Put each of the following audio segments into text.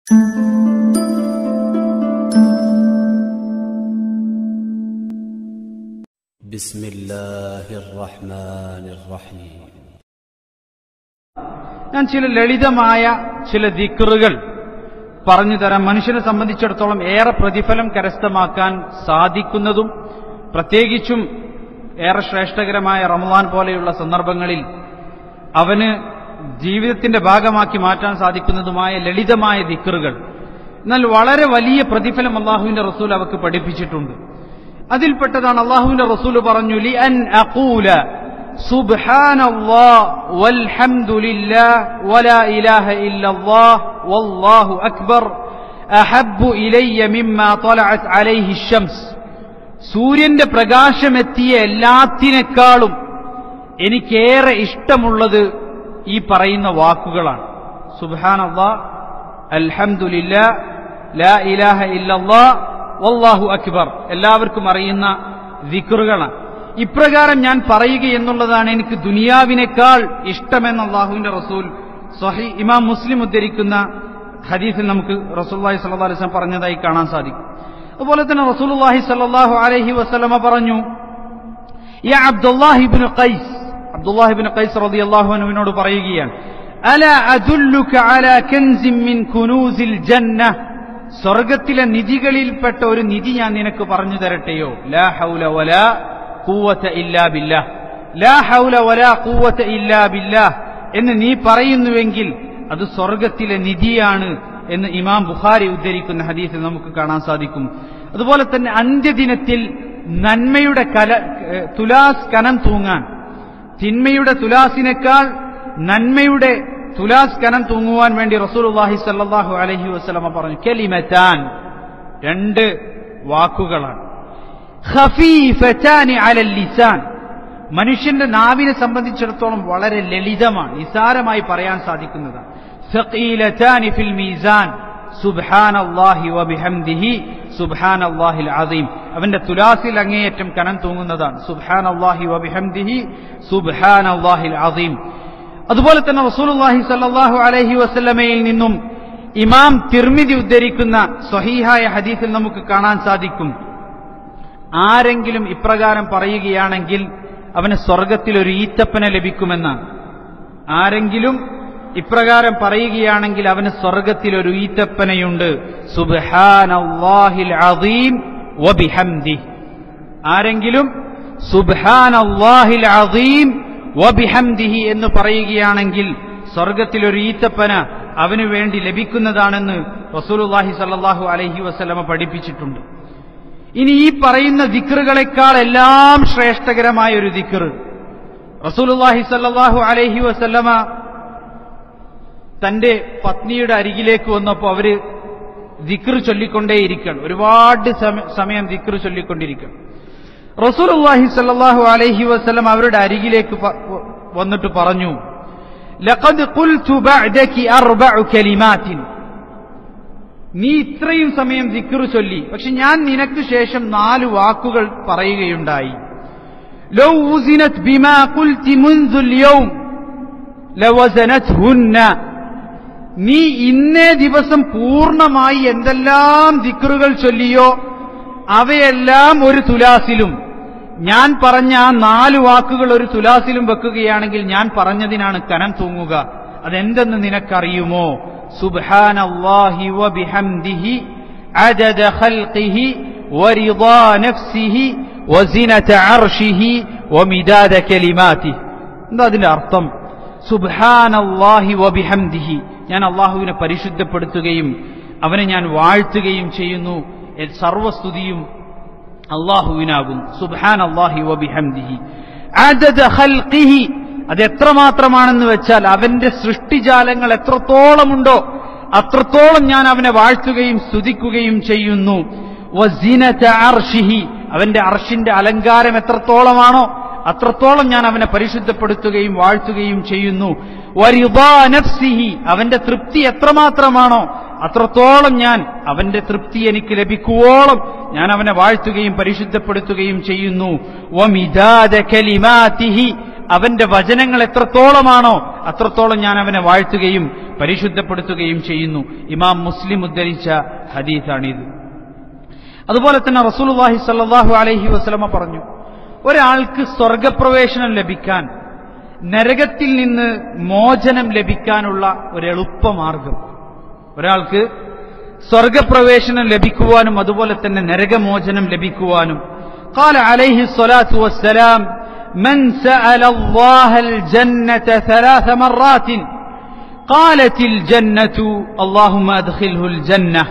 بسم الله الرحمن الرحيم ഞാൻ ചില ലളിതമായ ചില ദിക്റുകൾ പറഞ്ഞു തരാം മനുഷ്യനെ സംബന്ധിച്ചിടത്തോളം ഏറെ പ്രതിഫലം കരസ്ഥമാക്കാൻ സാധിക്കുന്നതും പ്രത്യേകിച്ചും ഏറെ ശ്രേഷ്ഠകരമായ റമദാൻ പോലെയുള്ള സന്ദർഭങ്ങളിൽ അവന് ജീവിതത്തിന്റെ ഭാഗമാക്കി മാറ്റാൻ സാധിക്കുന്നതുമായ ലളിതമായ ദിക്റുകൾ എന്നാൽ വളരെ വലിയ പ്രതിഫലം അള്ളാഹുവിന്റെ റസൂൽ അവർക്ക് പഠിപ്പിച്ചിട്ടുണ്ട് അതിൽപ്പെട്ടതാണ് അള്ളാഹുവിന്റെ റസൂൽ പറഞ്ഞു ലി അൻ അഖൂല سبحان الله والحمد لله ولا إله إلا الله والله أكبر أحب إلي مما طلعت عليه الشمس സൂര്യന്റെ പ്രകാശമെത്തിയ എല്ലാത്തിനേക്കാളും എനിക്കേറെ ഇഷ്ടമുള്ളത് ഈ പറയുന്ന വാക്കുകളാണ് സുബാൻ അള്ളാ അൽഹംദുലില്ല ലാ ഇലാഹ ഇല്ലല്ലാ വല്ലാഹു അക്ബർ എല്ലാവർക്കും അറിയുന്ന ദിക്റുകളാണ് ഇപ്രകാരം ഞാൻ പറയുക എന്നുള്ളതാണ് എനിക്ക് ദുനിയാവിനേക്കാൾ ഇഷ്ടമെന്ന് അള്ളാഹുവിന്റെ റസൂൽ സഹി ഇമാം മുസ്ലിം ഉദ്ധരിക്കുന്ന ഹദീസിൽ നമുക്ക് റസൂല്ലാഹി സല്ലാ അലിസ്ലാം പറഞ്ഞതായി കാണാൻ സാധിക്കും അതുപോലെ തന്നെ റസൂലുള്ളാഹി സല്ലല്ലാഹു അലൈഹി വസല്ലമ പറഞ്ഞു യാ അബ്ദുല്ലാഹിബ്നു ഖൈസ് അബ്ദുല്ലാഹിബ്നു ഖൈസ് റളിയല്ലാഹു അൻഹുവിനോട് പറയുകയാണ് അല അദുല്ലുക അലാ കൻസിൻ മിൻ കുനൂസിൽ ജന്ന സ്വർഗത്തിലെ നിധികളിൽപ്പെട്ട ഒരു നിധി ഞാൻ നിനക്ക് പറഞ്ഞു തരട്ടെയോ ലാ ഹൗല വലാ ഖുവത ഇല്ലാ ബില്ലാഹ് ലാ ഹൗല വലാ ഖുവത ഇല്ലാ ബില്ലാഹ് എന്ന് നീ പറയുന്നുവെങ്കിൽ അത് സ്വർഗത്തിലെ നിധിയാണ് എന്ന് ഇമാം ബുഖാരി ഉദ്ധരിക്കുന്ന ഹദീസിൽ നമുക്ക് കാണാൻ സാധിക്കും അതുപോലെ തന്നെ അന്ത്യദിനത്തിൽ നന്മയുടെ കല ഏഹ് തുലാസ് കനം തൂങ്ങാൻ തിന്മയുടെ തുലാസിനേക്കാൾ നന്മയുടെ തുലാസ് കനം തൂങ്ങുവാൻ വേണ്ടി റസൂലുള്ളാഹി സല്ലല്ലാഹു അലൈഹി വസല്ലമ പറഞ്ഞു കലിമത്താൻ രണ്ട് വാക്കുകളാണ് ഖഫീഫത്താനി അലൽ ലിസാൻ മനുഷ്യന്റെ നാവിനെ സംബന്ധിച്ചിടത്തോളം വളരെ ലളിതമാണ് നിസാരമായി പറയാൻ സാധിക്കുന്നതാണ് സഖീലത്താനി ഫിൽ മീസാൻ സുബ്ഹാനല്ലാഹി വബിഹംദിഹി സുബ്ഹാനല്ലാഹിൽ അസീം അവന്റെ തുലാസിൽ അങ്ങേയറ്റം കനം തൂങ്ങുന്നതാണ് സുബ്ഹാനല്ലാഹി വബിഹംദിഹി സുബ്ഹാനല്ലാഹിൽ അസീം അതുപോലെ തന്നെ റസൂലുള്ളാഹി സല്ലല്ലാഹു അലൈഹി വസല്ലമയിൽ നിന്നും ഇമാം തിർമിതി ഉദ്ധരിക്കുന്ന സ്വഹീഹായ ഹദീസിൽ നമുക്ക് കാണാൻ സാധിക്കും ആരെങ്കിലും ഇപ്രകാരം പറയുകയാണെങ്കിൽ അവന് സ്വർഗത്തിൽ ഒരു ഈത്തപ്പന ലഭിക്കുമെന്നാണ് ആരെങ്കിലും ഇപ്രകാരം പറയുകയാണെങ്കിൽ അവന് സ്വർഗത്തിൽ ഒരു ഈത്തപ്പനയുണ്ട് സുബ്ഹാനല്ലാഹിൽ അദീം വബിഹംദി ആരെങ്കിലും സുബ്ഹാനല്ലാഹിൽ അദീം വബിഹംദിഹി എന്ന് പറയുകയാണെങ്കിൽ സ്വർഗത്തിൽ ഒരു ഈത്തപ്പന അവന് വേണ്ടി ലഭിക്കുന്നതാണെന്ന് റസൂലുള്ളാഹി സല്ലല്ലാഹു അലൈഹി വസല്ലമ പഠിപ്പിച്ചിട്ടുണ്ട് ഇനി ഈ പറയുന്ന ദിക്റുകളെക്കാൾ എല്ലാം ശ്രേഷ്ഠകരമായ ഒരു ദിക്റ് റസൂലുള്ളാഹി സല്ലല്ലാഹു അലൈഹി വസല്ലമ തന്റെ പത്നിയുടെ അരികിലേക്ക് വന്നപ്പോൾ അവര് ദിക്റ് ചൊല്ലിക്കൊണ്ടേയിരിക്കണം ഒരുപാട് സമയം ദിക്റ് ചൊല്ലിക്കൊണ്ടിരിക്കണം റസൂലുള്ളാഹി സല്ലല്ലാഹു അലൈഹി വസല്ലം അവരുടെ അരികിലേക്ക് വന്നിട്ട് പറഞ്ഞു ലഖദ് ഖുൽതു ബഅദകി അർബഉ കലിമാത്തിൻ നീ ഇത്രയും സമയം ദിക്റ് ചൊല്ലി പക്ഷെ ഞാൻ നിനക്ക് ശേഷം നാല് വാക്കുകൾ പറയുകയുണ്ടായി ലൗ ഉസിനത് ബിമാ ഖുൽതി മുൻസുൽ യൗം ലവസനത്ഹുന്ന നീ ഇന്നേ ദിവസം പൂർണ്ണമായി എന്തെല്ലാം ദിക്റുകൾ ചൊല്ലിയോ അവയെല്ലാം ഒരു തുലാസിലും ഞാൻ പറഞ്ഞ ആ നാല് വാക്കുകൾ ഒരു തുലാസിലും വെക്കുകയാണെങ്കിൽ ഞാൻ പറഞ്ഞതിനാണ് കനം തൂങ്ങുക അതെന്തെന്ന് നിനക്കറിയുമോ സുബ്ഹാനല്ലാഹി വബിഹംദിഹി അദദ ഖൽഖിഹി വറിദാ നഫ്സിഹി വസിനത അർഷിഹി വമിദാദ കലിമാതി എന്താ അതിന്റെ അർത്ഥം സുബ്ഹാനല്ലാഹി വബിഹംദിഹി ഞാൻ അള്ളാഹുവിനെ പരിശുദ്ധപ്പെടുത്തുകയും അവനെ ഞാൻ വാഴ്ത്തുകയും ചെയ്യുന്നു സർവസ്തുതിയും അള്ളാഹുവിനാകും സുബ്ഹാൻ അള്ളാഹി വബിഹംദിഹി അദദ ഖൽഖിഹി അത് എത്രമാത്രമാണെന്ന് വെച്ചാൽ അവന്റെ സൃഷ്ടിജാലങ്ങൾ എത്രത്തോളമുണ്ടോ അത്രത്തോളം ഞാൻ അവനെ വാഴ്ത്തുകയും സ്തുതിക്കുകയും ചെയ്യുന്നു വസിനത അർഷിഹി അവന്റെ അർഷിന്റെ അലങ്കാരം എത്രത്തോളമാണോ അത്രത്തോളം ഞാൻ അവനെ പരിശുദ്ധപ്പെടുത്തുകയും വാഴ്ത്തുകയും ചെയ്യുന്നു വരിദാ നഫ്സിഹി അവന്റെ തൃപ്തി എത്രമാത്രമാണോ അത്രത്തോളം ഞാൻ അവന്റെ തൃപ്തി എനിക്ക് ലഭിക്കുവോളം ഞാൻ അവനെ വാഴ്ത്തുകയും പരിശുദ്ധപ്പെടുത്തുകയും ചെയ്യുന്നു വമിദാദ കലിമാതിഹി അവന്റെ വചനങ്ങൾ എത്രത്തോളമാണോ അത്രത്തോളം ഞാൻ അവനെ വാഴ്ത്തുകയും പരിശുദ്ധപ്പെടുത്തുകയും ചെയ്യുന്നു ഇമാം മുസ്ലിം ഉദ്ധരിച്ച ഹദീസാണിത് അതുപോലെ തന്നെ റസൂലുള്ളാഹി സല്ലല്ലാഹു അലൈഹി വസല്ലമ പറഞ്ഞു ഒരാൾക്ക് സ്വർഗപ്രവേശനം ലഭിക്കാൻ നരകത്തിൽ നിന്ന് മോചനം ലഭിക്കാനുള്ള ഒരു എളുപ്പമാർഗം ഒരാൾക്ക് സ്വർഗപ്രവേശനം ലഭിക്കുവാനും അതുപോലെ തന്നെ നരകമോചനം ലഭിക്കുവാനും قال عليه الصلاة والسلام من سأل الله الجنة ثلاث مرات قالت الجنة اللهم أدخله الجنة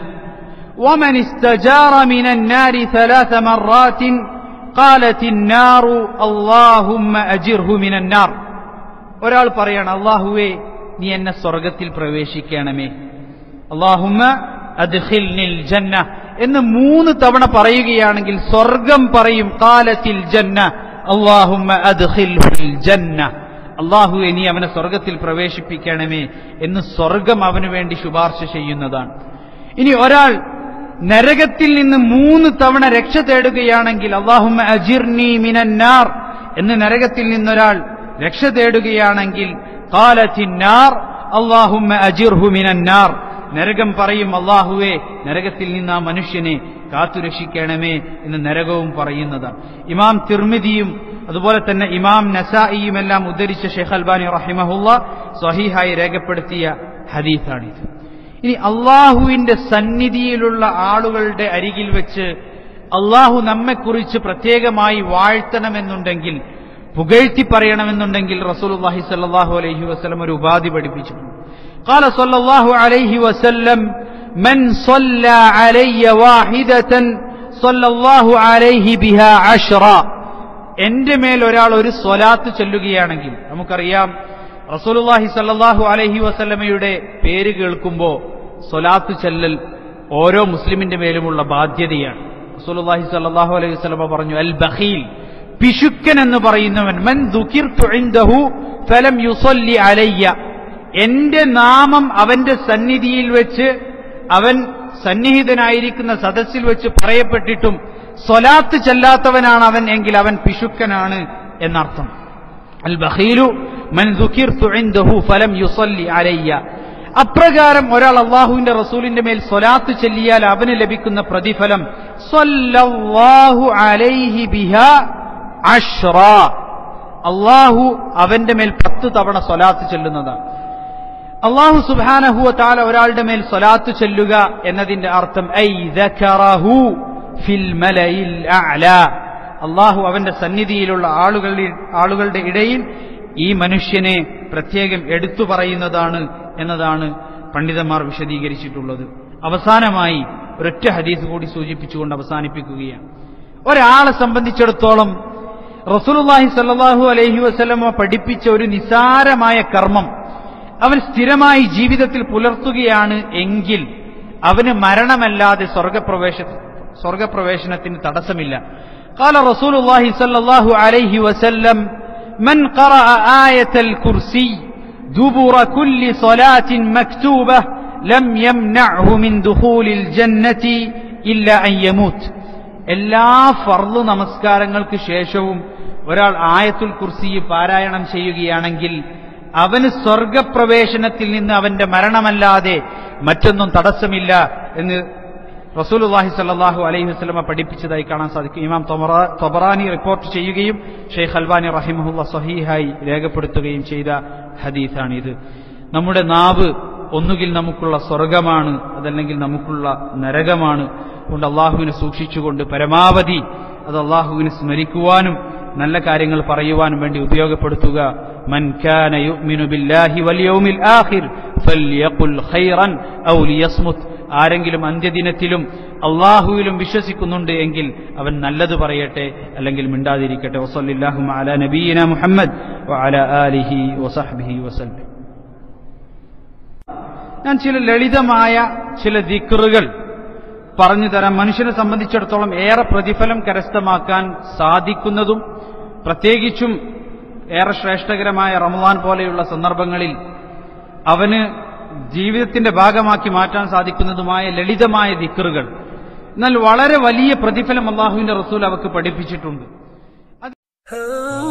ومن استجار من النار ثلاث مرات قالت النار اللهم أجره من النار ഒരാൾ പറയാണ് അള്ളാഹുവേ നീ എന്നെ സ്വർഗത്തിൽ പ്രവേശിക്കണമേ അള്ളാഹുമ്മ അദ്ഖിൽനിൽ ജന്ന എന്ന് മൂന്ന് തവണ പറയുകയാണെങ്കിൽ സ്വർഗം പറയും കാലത്തിൽ ജന്ന അള്ളാഹുമ്മ അദ്ഖിൽഹുൽ ജന്ന അള്ളാഹുവെ നീ അവനെ സ്വർഗത്തിൽ പ്രവേശിപ്പിക്കണമേ എന്ന് സ്വർഗം അവന് വേണ്ടി ശുപാർശ ചെയ്യുന്നതാണ് ഇനി ഒരാൾ നരകത്തിൽ നിന്ന് മൂന്ന് തവണ രക്ഷ തേടുകയാണെങ്കിൽ അള്ളാഹുമ്മ അജിർനി മിനന്നാർ എന്ന് നരകത്തിൽ നിന്നൊരാൾ രക്ഷ തേടുകയാണെങ്കിൽ കാലത്തിന്നാർ അള്ളാഹുമ്മ അജിർഹു മിനന്നാർ നരകം പറയും അള്ളാഹുവേ നരകത്തിൽ നിന്ന് ആ മനുഷ്യനെ കാത്തുരക്ഷിക്കണമേ എന്ന് നരകവും പറയുന്നതാണ് ഇമാം തിർമിതിയും അതുപോലെ തന്നെ ഇമാം നസായിയും എല്ലാം ഉദ്ധരിച്ച ഷെയ്ഖ് അൽബാനി റഹിമഹുല്ല സ്വഹീഹായി രേഖപ്പെടുത്തിയ ഹദീസാണിത് ഇനി അള്ളാഹുവിന്റെ സന്നിധിയിലുള്ള ആളുകളുടെ അരികിൽ വെച്ച് അള്ളാഹു നമ്മെക്കുറിച്ച് പ്രത്യേകമായി വാഴ്ത്തണമെന്നുണ്ടെങ്കിൽ പുകഴ്ത്തി പറയണമെന്നുണ്ടെങ്കിൽ റസൂലുള്ളാഹി സ്വല്ലല്ലാഹു അലൈഹി വസല്ലം ഒരു ഉപാധി പഠിപ്പിച്ചിട്ടുണ്ട് قال صلى الله عليه وسلم من صلى علي واحدة صلى الله عليه بها عشرا എന്റെ മേൽ ഒരാൾ ഒരു സ്വലാത്ത് ചൊല്ലുകയാണെങ്കിൽ നമുക്കറിയാം റസൂലുള്ളാഹി സല്ലല്ലാഹു അലൈഹി വസല്ലമയുടെ പേര് കേൾക്കുമ്പോൾ സ്വലാത്ത് ചെല്ലൽ ഓരോ മുസ്ലിമിന്റെ മേലുമുള്ള ബാധ്യതയാണ് റസൂലുള്ളാഹി സല്ലല്ലാഹു അലൈഹി വസല്ലമ പറഞ്ഞു അൽ ബഖീൽ പിശുക്കൻ എന്ന് പറയുന്നവൻ മൻ ദുകിർതു ഇൻദഹു ഫലം യുസല്ലി അലയ്യ എന്റെ നാമം അവന്റെ സന്നിധിയിൽ വെച്ച് അവൻ സന്നിഹിതനായിരിക്കുന്ന സദസ്സിൽ വെച്ച് പറയപ്പെട്ടിട്ടും സ്വലാത്ത് ചെല്ലാത്തവനാണ് അവൻ എങ്കിൽ അവൻ പിശുക്കനാണ് എന്നർത്ഥം അൽ ബഖീലു മൻ ദുകിർതു ഇൻദഹു ഫലം യുസല്ലി അലയ്യ അപ്രകാരം ഒരാൾ അള്ളാഹുവിന്റെ റസൂലിന്റെ മേൽ സ്വലാത്ത് ചെല്ലിയാൽ അവന് ലഭിക്കുന്ന പ്രതിഫലം സ്വല്ലല്ലാഹു അലൈഹി ബിഹ അഷ്റ അള്ളാഹു അവന്റെ മേൽ പത്ത് തവണ സ്വലാത്ത് ചെല്ലുന്നതാണ് അള്ളാഹു സുബാനഹുവ താല ഒരാളുടെ മേൽ സ്വലാത്ത് ചെല്ലുക എന്നതിന്റെ അർത്ഥം ഐ ദഖറഹു ഫിൽ മലയിൽ അഅല അള്ളാഹു അവന്റെ സന്നിധിയിലുള്ള ആളുകളുടെ ആളുകളുടെ ഇടയിൽ ഈ മനുഷ്യനെ പ്രത്യേകം എടുത്തു പറയുന്നതാണ് എന്നതാണ് പണ്ഡിതന്മാർ വിശദീകരിച്ചിട്ടുള്ളത് അവസാനമായി ഒരൊറ്റ ഹദീസ് കൂടി സൂചിപ്പിച്ചുകൊണ്ട് അവസാനിപ്പിക്കുകയാണ് ഒരാളെ സംബന്ധിച്ചിടത്തോളം റസൂലുള്ളാഹി സല്ലല്ലാഹു അലൈഹി വസല്ലമ പഠിപ്പിച്ച ഒരു നിസാരമായ കർമ്മം അവൻ സ്ഥിരമായി ജീവിതത്തിൽ പുലർത്തുകയാണ് എങ്കിൽ അവന് മരണമല്ലാതെ സ്വർഗപ്രവേശ സ്വർഗപ്രവേശനത്തിന് തടസ്സമില്ല قال رسول الله صلى الله عليه وسلم من قرأ آية الكرسي دبر كل صلاة مكتوبة لم يمنعه من دخول الجنة إلا أن يموت എല്ലാ ഫർള് നമസ്കാരങ്ങൾക്ക് ശേഷവും ഒരാൾ ആയത്തുൽ കുർസി പാരായണം ചെയ്യുകയാണെങ്കിൽ അവന് സ്വർഗപ്രവേശനത്തിൽ നിന്ന് അവന്റെ മരണമല്ലാതെ മറ്റൊന്നും തടസ്സമില്ല എന്ന് റസൂലുല്ലാഹി സല്ലാഹു അലൈഹി വസ്ലമ പഠിപ്പിച്ചതായി കാണാൻ സാധിക്കും ഇമാം തൊബറാനി റിപ്പോർട്ട് ചെയ്യുകയും ഷെയ്ഖ് അൽബാനി റഹിമഹുല്ല സഹീഹായി രേഖപ്പെടുത്തുകയും ചെയ്ത ഹദീസാണിത് നമ്മുടെ നാവ് ഒന്നുകിൽ നമുക്കുള്ള സ്വർഗമാണ് അതല്ലെങ്കിൽ നമുക്കുള്ള നരകമാണ് അതുകൊണ്ട് അള്ളാഹുവിനെ സൂക്ഷിച്ചുകൊണ്ട് പരമാവധി അത് അള്ളാഹുവിനെ സ്മരിക്കുവാനും നല്ല കാര്യങ്ങൾ പറയുവാനും വേണ്ടി ഉപയോഗപ്പെടുത്തുക من كان يؤمن بالله واليوم الآخر فليقل خيرا أو ليصمت ആരെങ്കിലും അന്ത്യദിനത്തിലും അള്ളാഹുവിലും വിശ്വസിക്കുന്നുണ്ട് എങ്കിൽ അവൻ നല്ലത് പറയട്ടെ അല്ലെങ്കിൽ മിണ്ടാതിരിക്കട്ടെ വസല്ലാഹു അല നബീന മുഹമ്മദ് വഅല ആലിഹി വസഹ്ബിഹി വസല്ലം ഞാൻ ചില ലളിതമായ ചില ദിക്റുകൾ പറഞ്ഞു തരാം മനുഷ്യനെ സംബന്ധിച്ചിടത്തോളം ഏറെ പ്രതിഫലം കരസ്ഥമാക്കാൻ സാധിക്കുന്നതും പ്രത്യേകിച്ചും ഏറെ ശ്രേഷ്ഠകരമായ റമദാൻ പോലെയുള്ള സന്ദർഭങ്ങളിൽ അവന് ജീവിതത്തിന്റെ ഭാഗമാക്കി മാറ്റാൻ സാധിക്കുന്നതുമായ ലളിതമായ ദിക്കറുകൾ എന്നാൽ വളരെ വലിയ പ്രതിഫലം അള്ളാഹുവിന്റെ റസൂൽ അവർക്ക് പഠിപ്പിച്ചിട്ടുണ്ട് Oh